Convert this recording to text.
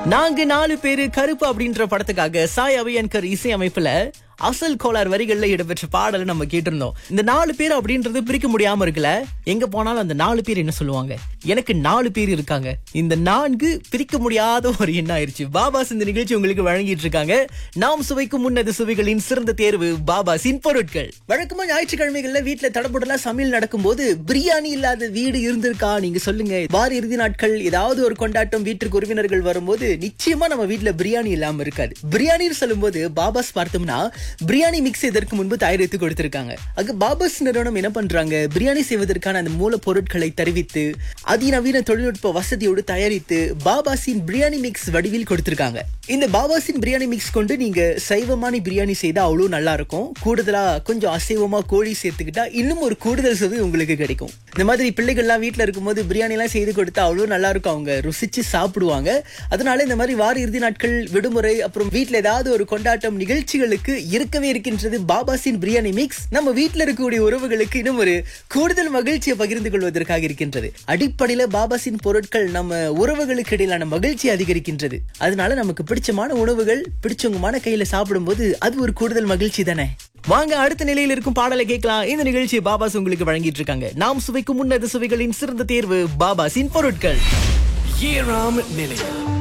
நாங்க நாலு பேரு கருப்பு அப்படின்ற படத்துக்காக சாய் அவையன்கர் இசை அமைப்புல அசல் கோளார் வரிகள்ல இடம்பெற்ற பாடலை நம்ம கேட்டிருந்தோம் இந்த நாலு பேர் அப்படின்றது பிரிக்க முடியாம இருக்குல்ல எங்க போனாலும் அந்த நாலு பேர் என்ன சொல்லுவாங்க எனக்கு நாலு பேர் இருக்காங்க இந்த நான்கு பிரிக்க முடியாத ஒரு எண்ணம் ஆயிருச்சு பாபாஸ் இந்த நிகழ்ச்சி உங்களுக்கு வழங்கிட்டு இருக்காங்க நாம் சுவைக்கும் முன்னது சுவைகளின் சிறந்த தேர்வு பாபாஸின் பொருட்கள் வழக்கமா ஞாயிற்றுக்கிழமைகள்ல வீட்டுல தடபுடலாம் சமையல் நடக்கும்போது பிரியாணி இல்லாத வீடு இருந்திருக்கா நீங்க சொல்லுங்க வார இறுதி நாட்கள் ஏதாவது ஒரு கொண்டாட்டம் வீட்டுக்கு உறவினர்கள் வரும்போது நிச்சயமா நம்ம வீட்ல பிரியாணி இல்லாம இருக்காது பிரியாணின்னு சொல்லும்போது பாபாஸ் பார்த்தோம்னா பிரியாணி மிக்ஸ் இதற்கு முன்பு தயாரித்து கொடுத்திருக்காங்க அங்க பாபாஸ் நிறுவனம் என்ன பண்றாங்க பிரியாணி செய்வதற்கான அந்த மூலப்பொருட்களை தெரிவித்து அதிநவீன தொழில்நுட்ப வசதியோடு தயாரித்து பாபாஸின் பிரியாணி மிக்ஸ் வடிவில் கொடுத்திருக்காங்க இந்த பாபாஸின் பிரியாணி மிக்ஸ் கொண்டு நீங்க சைவமான பிரியாணி செய்தா அவ்வளவு நல்லா இருக்கும் கூடுதலா கொஞ்சம் அசைவமா கோழி சேர்த்துக்கிட்டா இன்னும் ஒரு கூடுதல் சுவை உங்களுக்கு கிடைக்கும் இந்த மாதிரி பிள்ளைகள்லாம் வீட்ல இருக்கும்போது பிரியாணி எல்லாம் செய்து கொடுத்தா அவ்வளவு நல்லா இருக்கும் அவங்க ருசிச்சு சாப்பிடுவாங்க அதனால இந்த மாதிரி வார இறுதி நாட்கள் விடுமுறை அப்புறம் வீட்ல ஏதாவது ஒரு கொண்டாட்டம் நிகழ்ச்சிகளுக்கு இருக்கவே இருக்கின்றது பாபாஸின் பிரியாணி மிக்ஸ் நம்ம வீட்ல இருக்கக்கூடிய உறவுகளுக்கு இன்னும் ஒரு கூடுதல் மகிழ்ச்சியை பகிர்ந்து கொள்வதற்காக இருக்கின்றது அடிப்படையில பாபாஸின் பொருட்கள் நம்ம உறவுகளுக்கு இடையிலான மகிழ்ச்சி அதிகரிக்கின்றது அதனால நமக்கு பிடிச்சமான உணவுகள் பிடிச்சவங்கமான கையில சாப்பிடும்போது அது ஒரு கூடுதல் மகிழ்ச்சி தானே வாங்க அடுத்த நிலையில் இருக்கும் பாடலை கேட்கலாம் இந்த நிகழ்ச்சியை பாபாஸ் உங்களுக்கு வழங்கிட்டு இருக்காங்க நாம் சுவைக்கும் முன்னது சுவைகளின் சிறந்த தேர்வு பாபாஸின் பொருட்கள் ஏழாம் நிலையம்